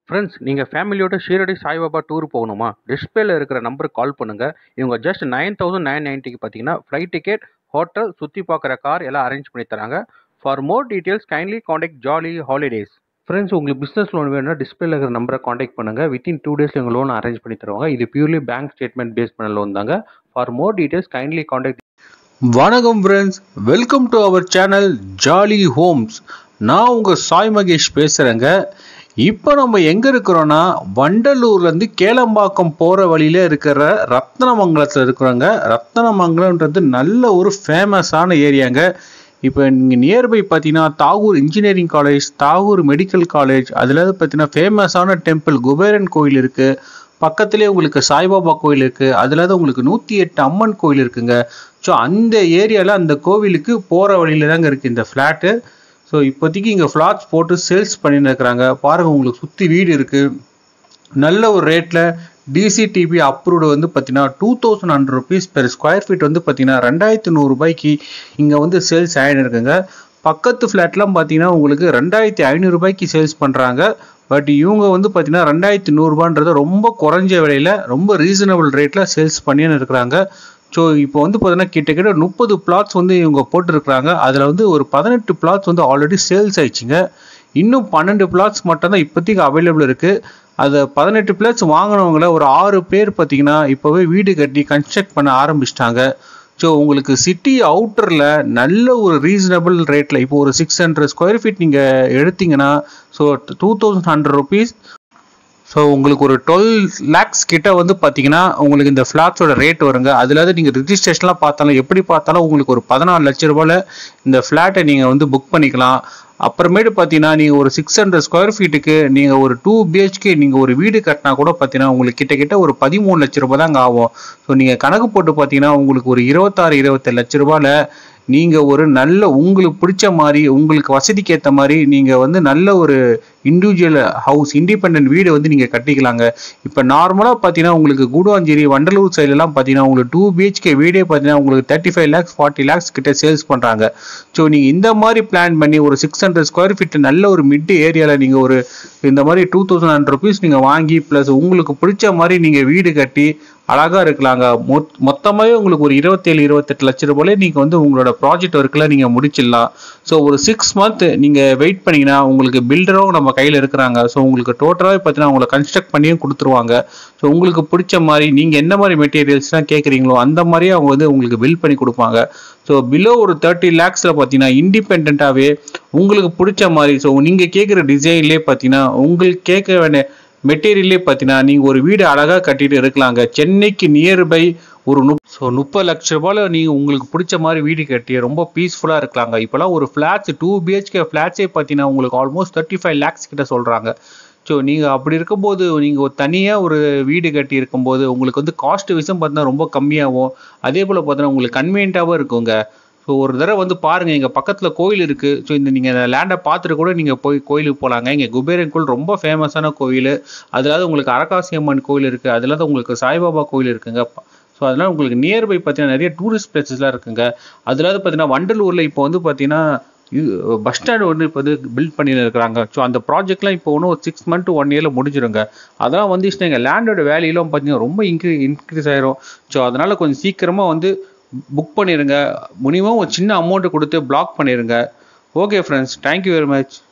friends நீங்கள் ஃபேமிலியோட Shirdi Saibaba tour போகணுமா டிஸ்பிளேல இருக்கிற நம்பருக்கு கால் பண்ணுங்கள் இவங்க ஜஸ்ட் நைன் தௌசண்ட் நைன் நைன்ட்டிக்கு பார்த்தீங்கன்னா ஃப்ளைட் டிக்கெட் ஹோட்டல் சுற்றி பார்க்குற கார் எல்லாம் அரேஞ்ச் பண்ணி தராங்க for more details kindly contact Jolly Holidays friends உங்களுக்கு பிஸ்னஸ் லோன் வேணும்னா டிஸ்பிளேல இருக்கிற நம்பரை காண்டாக்ட் பண்ணுங்கள் வித்தின் டூ டேஸில் எங்கள் லோன் அரேஞ்ச் பண்ணி தருவாங்க இது பியூர்லி பேங்க் ஸ்டேட்மெண்ட் பேஸ் பண்ண லோன் தாங்க for more details kindly contact வணக்கம் friends welcome to our channel Jolly Homes நான் உங்கள் சாய் மகேஷ் பேசுகிறேங்க இப்போ நம்ம எங்கே இருக்கிறோன்னா வண்டலூர்லேருந்து கேளம்பாக்கம் போகிற வழியில் இருக்கிற ரத்னமங்கலத்தில் இருக்கிறோங்க ரத்னமங்கலம்ன்றது நல்ல ஒரு ஃபேமஸான ஏரியாங்க இப்போ நீங்கள் நியர்பை பார்த்தீங்கன்னா Thakur engineering college Thakur medical college அதில் பார்த்தீங்கன்னா ஃபேமஸான டெம்பிள் குபேரன் கோயில் இருக்குது பக்கத்துலேயே உங்களுக்கு சாய்பாபா கோயில் இருக்குது அதில் தான் உங்களுக்கு நூற்றி எட்டு அம்மன் கோயில் இருக்குங்க ஸோ அந்த ஏரியாவில் அந்த கோவிலுக்கு போகிற வழியில் தாங்க இருக்குது இந்த ஃப்ளாட்டு ஸோ இப்போதைக்கு இங்கே ஃப்ளாட்ஸ் போட்டு சேல்ஸ் பண்ணின்னு இருக்கிறாங்க பாருங்கள் உங்களுக்கு சுற்றி வீடு இருக்குது நல்ல ஒரு ரேட்டில் டிசிடிபி அப்ரூவ்டு வந்து பார்த்தீங்கன்னா two thousand hundred rupees per square feet வந்து பார்த்தீங்கன்னா ரெண்டாயிரத்து நூறுரூபாய்க்கு இங்கே வந்து சேல்ஸ் ஆகின்னு இருக்குங்க பக்கத்து ஃப்ளாட்லாம் பார்த்தீங்கன்னா உங்களுக்கு ரெண்டாயிரத்தி ஐநூறுரூபாய்க்கு சேல்ஸ் பண்ணுறாங்க பட் இவங்க வந்து பார்த்தீங்கன்னா ரெண்டாயிரத்தி நூறுரூபான்றது ரொம்ப குறைஞ்ச விலையில் ரொம்ப ரீசனபிள் ரேட்டில் சேல்ஸ் பண்ணின்னு இருக்கிறாங்க ஸோ இப்போ வந்து பார்த்தீங்கன்னா கிட்டத்தட்ட முப்பது பிளாட்ஸ் வந்து இவங்க போட்டிருக்கிறாங்க அதில் வந்து ஒரு பதினெட்டு பிளாட்ஸ் வந்து ஆல்ரெடி சேல்ஸ் ஆயிடுச்சுங்க இன்னும் பன்னெண்டு பிளாட்ஸ் மட்டும்தான் இப்போதைக்கு அவைலபிள் இருக்குது அதை பதினெட்டு பிளாட்ஸ் வாங்கினவங்கள ஒரு ஆறு பேர் பார்த்தீங்கன்னா இப்போவே வீடு கட்டி கன்ஸ்ட்ரக்ட் பண்ண ஆரம்பிச்சிட்டாங்க ஸோ உங்களுக்கு சிட்டி அவுட்டரில் நல்ல ஒரு ரீசனபிள் ரேட்டில் இப்போ ஒரு சிக்ஸ் ஹண்ட்ரட் ஸ்கொயர் ஃபீட் நீங்கள் எடுத்தீங்கன்னா so two thousand hundred rupees so உங்களுக்கு ஒரு டுவெல் லேக்ஸ் கிட்ட வந்து பார்த்தீங்கன்னா உங்களுக்கு இந்த ஃப்ளாட்ஸோட ரேட் வருங்க அதில் நீங்கள் ரிஜிஸ்ட்ரேஷன்லாம் பார்த்தாலும் எப்படி பார்த்தாலும் உங்களுக்கு ஒரு பதினாலு லட்ச ரூபாயில் இந்த ஃப்ளாட்டை நீங்கள் வந்து புக் பண்ணிக்கலாம் அப்புறமேட்டு பார்த்தீங்கன்னா நீங்கள் ஒரு சிக்ஸ் ஹண்ட்ரட் ஸ்கொயர் ஃபீட்டுக்கு நீங்கள் ஒரு டூ பிஹெச்கே நீங்கள் ஒரு வீடு கட்டினா கூட பார்த்தீங்கன்னா உங்களுக்கு கிட்ட கிட்ட ஒரு பதிமூணு லட்ச ரூபாய் தாங்க ஆகும் ஸோ நீங்கள் கணக்கு போட்டு பார்த்தீங்கன்னா உங்களுக்கு ஒரு இருபத்தாறு இருபத்தேழு லட்ச ரூபாயில் நீங்கள் ஒரு நல்ல உங்களுக்கு பிடிச்ச மாதிரி உங்களுக்கு வசதிக்கு ஏற்ற மாதிரி நீங்கள் வந்து நல்ல ஒரு இண்டிவிஜுவல் ஹவுஸ் இண்டிபெண்ட் வீடு வந்து நீங்கள் கட்டிக்கலாங்க இப்போ நார்மலாக பார்த்தீங்கன்னா உங்களுக்கு கூடுவாஞ்சேரி வண்டலூர் சைட்லலாம் பார்த்தீங்கன்னா உங்களுக்கு டூ பிஹெச்கே வீடே பார்த்தீங்கன்னா உங்களுக்கு thirty five lakhs forty lakhs கிட்ட சேல்ஸ் பண்ணுறாங்க ஸோ நீங்கள் இந்த மாதிரி பிளான் பண்ணி ஒரு சிக்ஸ் ஹண்ட்ரட் ஸ்கொயர் ஃபீட் நல்ல ஒரு மிட் ஏரியாவில் நீங்கள் ஒரு இந்த மாதிரி டூ தௌசண்ட் ஹண்ட்ரட் ருபீஸ் நீங்கள் வாங்கி ப்ளஸ் உங்களுக்கு பிடிச்ச மாதிரி நீங்கள் வீடு கட்டி அழகாக இருக்கலாங்க மொத் மொத்தமாகவே உங்களுக்கு ஒரு இருபத்தேழு இருபத்தெட்டு லட்ச ரூபாயிலே நீங்கள் வந்து உங்களோட ப்ராஜெக்ட் ஒர்க்கில் நீங்கள் முடிச்சிடலாம் ஸோ ஒரு சிக்ஸ் மந்த் நீங்கள் வெயிட் பண்ணிங்கன்னா உங்களுக்கு பில்டரும் நம்ம கையில் இருக்கிறாங்க ஸோ உங்களுக்கு டோட்டலாகவே பார்த்தீங்கன்னா உங்களை கன்ஸ்ட்ரக்ட் பண்ணியும் கொடுத்துருவாங்க ஸோ உங்களுக்கு பிடிச்ச மாதிரி நீங்கள் என்ன மாதிரி மெட்டீரியல்ஸ்லாம் கேட்குறீங்களோ அந்த மாதிரியே அவங்க வந்து உங்களுக்கு பில் பண்ணி கொடுப்பாங்க ஸோ பிலோ ஒரு தேர்ட்டி லேக்ஸில் பார்த்தீங்கன்னா இண்டிபெண்ட்டாகவே உங்களுக்கு பிடிச்ச மாதிரி ஸோ நீங்கள் கேட்குற டிசைன்லேயே பார்த்தீங்கன்னா உங்களுக்கு கேட்க வேண்டிய மெட்டீரியல்லே பார்த்தீங்கன்னா நீங்கள் ஒரு வீடு அழகாக கட்டிட்டு இருக்கலாங்க சென்னைக்கு நியர்பை ஒரு நுப் ஸோ முப்பது லட்ச ரூபாயில் நீங்கள் உங்களுக்கு பிடிச்ச மாதிரி வீடு கட்டி ரொம்ப பீஸ்ஃபுல்லாக இருக்கலாங்க இப்போலாம் ஒரு ஃப்ளாட்ஸ் டூ பிஹெச்கே ஃப்ளாட்ஸே பார்த்தீங்கன்னா உங்களுக்கு ஆல்மோஸ்ட் தேர்ட்டி ஃபைவ் லேக்ஸ் கிட்ட சொல்கிறாங்க ஸோ நீங்கள் அப்படி இருக்கும்போது நீங்கள் ஒரு தனியாக ஒரு வீடு கட்டி இருக்கும்போது உங்களுக்கு வந்து காஸ்ட் விஷயம் பார்த்தீங்கன்னா ரொம்ப கம்மியாகும் அதே போல் பார்த்தீங்கன்னா உங்களுக்கு கன்வீனியண்ட்டாகவும் இருக்குங்க ஸோ ஒரு தடவை வந்து பாருங்கள் எங்கள் பக்கத்தில் கோயில் இருக்குது ஸோ இந்த நீங்கள் லேண்டை பார்த்துட்டு கூட நீங்கள் போய் கோயிலுக்கு போகலாங்க இங்கே குபேரன் கோயில் ரொம்ப ஃபேமஸான கோயில் அதில் உங்களுக்கு அரகாசி அம்மன் கோயில் இருக்குது அதில் தான் உங்களுக்கு சாய்பாபா கோயில் இருக்குங்க ஸோ அதனால் உங்களுக்கு நியர்பை பார்த்தீங்கன்னா நிறைய டூரிஸ்ட் பிளேசஸ்லாம் இருக்குங்க அதில் பார்த்தீங்கன்னா வண்டலூரில் இப்போ வந்து பார்த்தீங்கன்னா இது பஸ் ஸ்டாண்ட் ஒன்று இப்போ வந்து பில்ட் பண்ணி இருக்கிறாங்க ஸோ அந்த ப்ராஜெக்ட்லாம் இப்போ ஒன்றும் ஒரு சிக்ஸ் மந்த் ஒன் இயரில் முடிஞ்சிருங்க அதெல்லாம் வந்துச்சுன்னா எங்கள் லேண்டோட வேலையெல்லாம் பார்த்தீங்கன்னா ரொம்ப இன்க்ரீ இன்க்ரீஸ் ஆயிரும் ஸோ அதனால் கொஞ்சம் சீக்கிரமாக வந்து புக் பண்ணிடுங்க மினிமம் ஒரு சின்ன அமௌண்ட்டு கொடுத்து பிளாக் பண்ணிடுங்க okay friends thank you very much